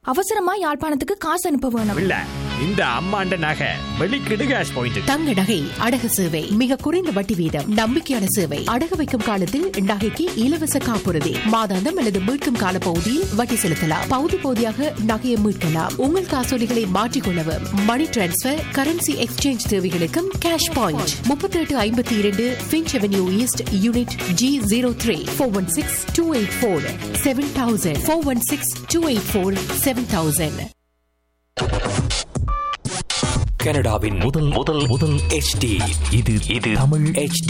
அவசரமா யாழ்ப்பாணத்துக்கு காசு அனுப்ப வேணும் இல்ல இந்த அம்மாண்ட நகை வெளிக்கிடு கேஷ் பாயிண்ட் தங்க நகை அடகு சேவை மிக குறைந்த வட்டி வீதம் நம்பிக்கையான சேவை அடகு வைக்கும் காலத்தில் நகைக்கு இலவச காப்புறுதி மாதாந்தம் அல்லது மீட்கும் கால பகுதியில் வட்டி செலுத்தலாம் பகுதி பகுதியாக நகையை மீட்கலாம் உங்கள் காசோலிகளை மாற்றிக்கொள்ளவும் மணி டிரான்ஸ்பர் கரன்சி எக்ஸ்சேஞ்ச் தேவைகளுக்கும் கேஷ் பாயிண்ட் முப்பத்தி எட்டு ஐம்பத்தி இரண்டு Finch avenue east unit G zero three four one six two eight four seven thousand four one six two eight four seven thousand கனடாவின் முதல் முதல் முதல் HD இது இது தமிழ் HD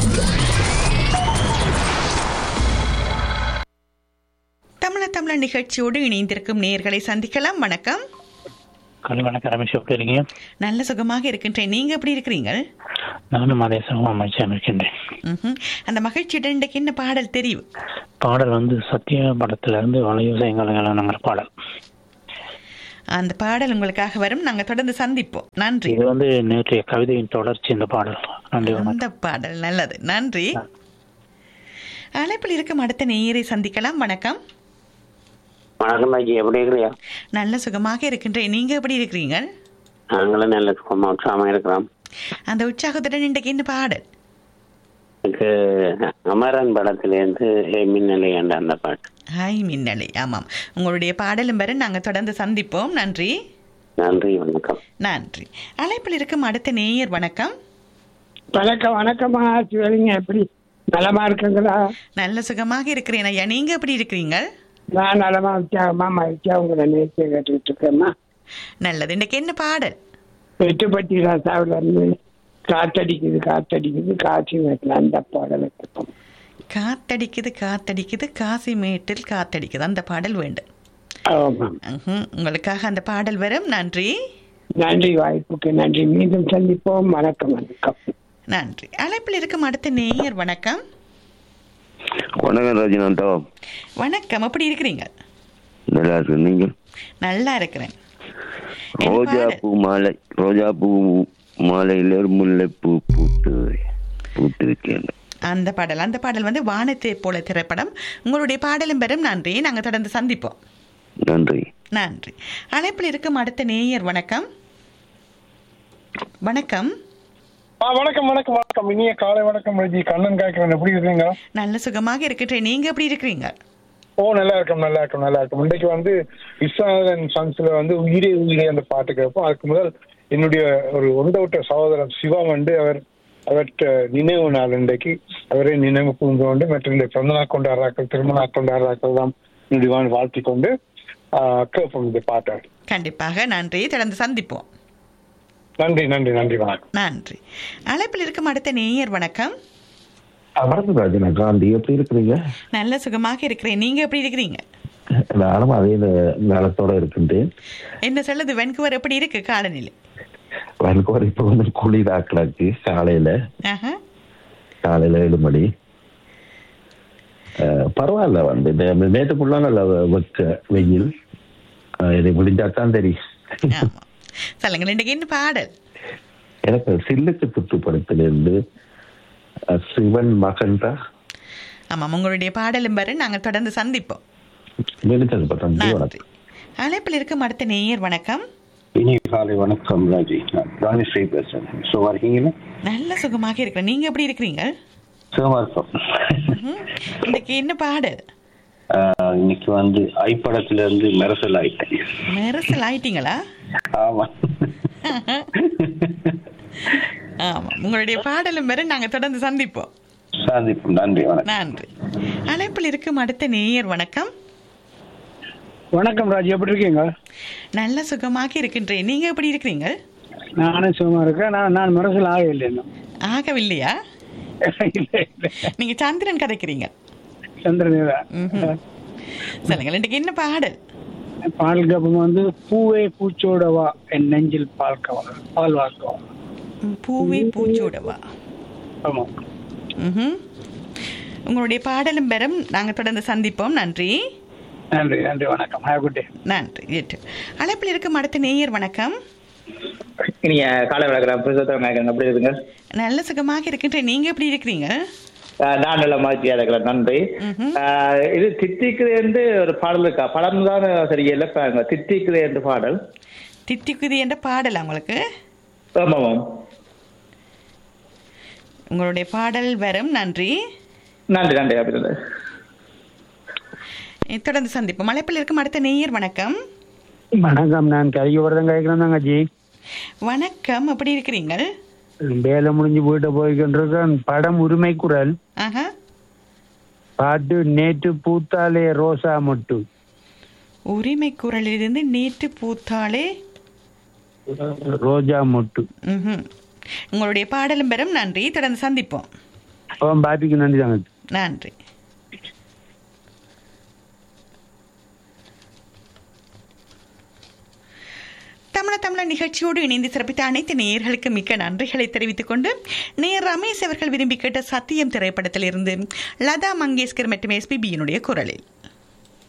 தமிழ தமிழ நிகழ்ச்சியோடு இணைந்திருக்கும் நேயர்களை சந்திக்கலாம் வணக்கம் காலை வணக்கம் ரமேஷ் எப்படி இருக்கீங்க நல்ல சுகமாக இருக்கின்றேன் நீங்க எப்படி இருக்கிறீங்க நானும் அதே சமம் அமைச்சர் இருக்கின்றேன் ம்ஹும். அந்த மகிழ்ச்சியுடன் இன்றைக்கு என்ன பாடல் தெரியும் பாடல் வந்து சத்திய படத்துல இருந்து வளையுசைங்களங்கிற பாடல் அந்த பாடல் உங்களுக்காக வரும் நாங்க தொடர்ந்து சந்திப்போம் நன்றி இது வந்து நேற்றைய கவிதையின் தொடர்ச்சி இந்த பாடல் நன்றி வணக்கம் அந்த பாடல் நல்லது நன்றி அழைப்பில் இருக்கும் அடுத்த நேயரை சந்திக்கலாம் வணக்கம் வணக்கம் ராஜி எப்படி இருக்கிறியா நல்ல சுகமாக இருக்கின்றேன் நீங்க எப்படி இருக்கிறீங்க நாங்களும் நல்ல சுகமா உற்சாகமா இருக்கிறோம் அந்த உற்சாகத்துடன் இன்றைக்கு என்ன பாடல் எனக்கு அமரன் படத்திலேருந்து ஏ மின்னலை என்ற அந்த பாட்டு ஹாய் மின்னலை ஆமாம் உங்களுடைய பாடலும் வர நாங்க தொடர்ந்து சந்திப்போம் நன்றி நன்றி வணக்கம் நன்றி அழைப்பில் இருக்கும் அடுத்த நேயர் வணக்கம் வணக்கம் வணக்கம்மா சிவலிங்க எப்படி நலமா இருக்குங்களா நல்ல சுகமாக இருக்கிறேன் ஐயா நீங்க எப்படி இருக்கிறீங்க நான் நலமா உற்சாகமா மகிழ்ச்சியா உங்களை நேர்த்தியை கேட்டுக்கிட்டு இருக்கேம்மா நல்லது இன்னைக்கு என்ன பாடல் எட்டுப்பட்டி ராசாவில இருந்து காத்தடிக்குது காத்தடிக்குது காட்சி மேட்டில் அந்த பாடலை கேட்போம் காத்தடிக்குது காத்தடிக்குது காசி மேட்டில் காத்தடிக்குது அந்த பாடல் வேண்டும் ஆமாம் ம்ஹும். உங்களுக்காக அந்த பாடல் வரும் நன்றி நன்றி வாய்ப்புக்கு நன்றி மீண்டும் சந்திப்போம் வணக்கம் வணக்கம் நன்றி அழைப்பில் இருக்கும் அடுத்த நேயர் வணக்கம் வணக்கம் ரஜினாந்தா வணக்கம் எப்படி இருக்கிறீங்க நல்லா இருக்கு நீங்கள் நல்லா இருக்கிறேன் என்ன ரோஜா பாடல்? பூ மாலை ரோஜா பூ மாலையில ஒரு முல்லைப்பூ பூத்து பூத்து இருக்கேன் அந்த பாடல் அந்த பாடல் வந்து வானத்தை போல திரைப்படம் உங்களுடைய பாடலும் பெறும் நன்றி நாங்க தொடர்ந்து சந்திப்போம் நன்றி நன்றி அழைப்பில் இருக்கும் அடுத்த நேயர் வணக்கம் வணக்கம் ஆ வணக்கம் வணக்கம் வணக்கம் இனிய காலை வணக்கம் ரஜி கண்ணன் காய்க்கிறேன் எப்படி இருக்கீங்க நல்ல சுகமாக இருக்கின்றேன் நீங்க எப்படி இருக்கிறீங்க ஓ நல்லா இருக்கும் நல்லா இருக்கும் நல்லா இருக்கும் இன்றைக்கு வந்து விஸ்வநாதன் சன்ஸ்ல வந்து உயிரே உயிரே அந்த பாட்டு கேட்போம் அதுக்கு முதல் என்னுடைய ஒரு ஒன்றவிட்ட சகோதரன் சிவா வந்து அவர் அவர்கிட்ட நினைவு நாள் இன்றைக்கு அவரை நினைவு கூர்ந்து கொண்டு மற்ற பிறந்த நாள் கொண்டாடுறாக்கள் திருமண நாள் கொண்டாடுறாக்கள் தான் என்னுடைய வாழ்த்தி கொண்டு ஆ, கேட்போம் இந்த பாட்டை கண்டிப்பாக நன்றி தொடர்ந்து சந்திப்போம் நன்றி நன்றி நன்றி வணக்கம் நன்றி அழைப்பில் இருக்கும் அடுத்த நேயர் வணக்கம் வணக்கம் ராஜனா காந்தி எப்படி இருக்கிறீங்க நல்ல சுகமாக இருக்கிறேன் நீங்க எப்படி இருக்கிறீங்க நானும் அதே ந- நலத்தோட இருக்கின்றேன் என்ன சொல்லுது வென்குவர் எப்படி இருக்கு காலநிலை வன்கோர் இப்ப வந்து குளிராக்கலாச்சு காலையில ஆஹா. காலையில ஏழு மணி அஹ், பரவாயில்ல வந்து நே- நேற்று ஃபுல்லா நல்ல வெ- வெக்க வெயில் அஹ், இது முடிஞ்சாதான் தெரியும் ஆமா சொல்லுங்க இன்றைக்கு என்ன பாடல் எனக்கு சில்லுக்கு துட்டு படத்திலிருந்து அஹ், சிவன் மகன்டா ஆமாம் உங்களுடைய பாடலும் வர நாங்கள் தொடர்ந்து சந்திப்போம் வெளிச்சது பட்டம் நன்றி அழைப்பில் இருக்கும் அடுத்த நேயர் வணக்கம் இனி காலை வணக்கம் ராஜி நான் ராஜஸ்ரீ பேசுறேன் சுகமா இருக்கீங்களா நல்ல சுகமாக இருக்கிறேன் நீங்க எப்படி இருக்கிறீங்க சுகமா இருக்கோம் ம்ஹும். இன்னைக்கு என்ன பாடல் ஆஹ், இன்னைக்கு வந்து ஐப்படத்துல இருந்து மெரசல் ஆயிட்டேன் மெரசல் ஆயிட்டீங்களா ஆமா ஆமா உங்களுடைய பாடலும் வர நாங்கள் தொடர்ந்து சந்திப்போம் சந்திப்போம் நன்றி வணக்கம் நன்றி அழைப்பில் இருக்கும் அடுத்த நேயர் வணக்கம் வணக்கம் ராஜி எப்படி இருக்கீங்க நல்ல சுகமாக இருக்கின்றேன் நீங்க எப்படி இருக்கிறீங்க நானும் சும்மா இருக்கேன் நான் நான் மனசில் ஆக இல்லை இன்னும் ஆகவில்லையா நீங்க சந்திரன் கதைக்கிறீங்க சந்திரனேதா ம்ஹும். சொல்லுங்க இன்னைக்கு என்ன பாடல் பால் கப்பம் வந்து பூவே பூச்சோடவா என் நெஞ்சில் பால் கவா பால் வாக்கவா ம், பூவே பூச்சூடவா ஆமா ம்ஹும். உங்களுடைய பாடலும் பெறும் நாங்க தொடர்ந்து சந்திப்போம் நன்றி நன்றி நன்றி வணக்கம் ஹேவ் குட் டே நன்றி ஏற்று அழைப்பில் இருக்கும் அடுத்த நேயர் வணக்கம் நீங்க காலை வளர்க்குற புருஷத்தவங்க எப்படி இருக்குங்க நல்ல சுகமாக இருக்கின்றேன் நீங்க எப்படி இருக்கிறீங்க அஹ், நான் நல்ல மகிழ்ச்சியா இருக்கிறேன் நன்றி அஹ், இது தித்திக்குது என்று ஒரு பாடல் இருக்கா படம் தான் சரியில்லை பாருங்க தித்திக்குது என்று பாடல் தித்திக்குதி என்ற பாடல் உங்களுக்கு ஆமாம் உங்களுடைய பாடல் வரும் நன்றி நன்றி நன்றி அப்படி இ- தொடர்ந்து சந்திப்போம் மலைப்பில் இருக்கும் அடுத்த நேயர் வணக்கம் வணக்கம் நான் கரியோரதான் கேட்கிறேன் தங்கச்சி வணக்கம் எப்படி இருக்கிறீங்கள் வேலை முடிஞ்சு வீட்டை போய்கின்றிருக்கேன் படம் உரிமை குரல் ஆஹா பாட்டு நேற்று பூத்தாலே ரோசா மட்டு உரிமை குரலிலிருந்து நேற்று பூத்தாலே ரோஜா மொட்டு ம்ஹும். உங்களுடைய பாடலும் பெறும் நன்றி தொடர்ந்து சந்திப்போம் அவன் பாப்பிக்கு நன்றி தங்கச்சி நன்றி தமிழ தமிழ நிகழ்ச்சியோடு இணைந்து சிறப்பித்த அனைத்து நேயர்களுக்கு மிக்க நன்றிகளை தெரிவித்துக் கொண்டு நேர் ரமேஷ் அவர்கள் விரும்பி கேட்ட சத்தியம் திரைப்படத்திலிருந்து லதா மங்கேஷ்கர் மற்றும் எஸ்பிபியினுடைய குரலில்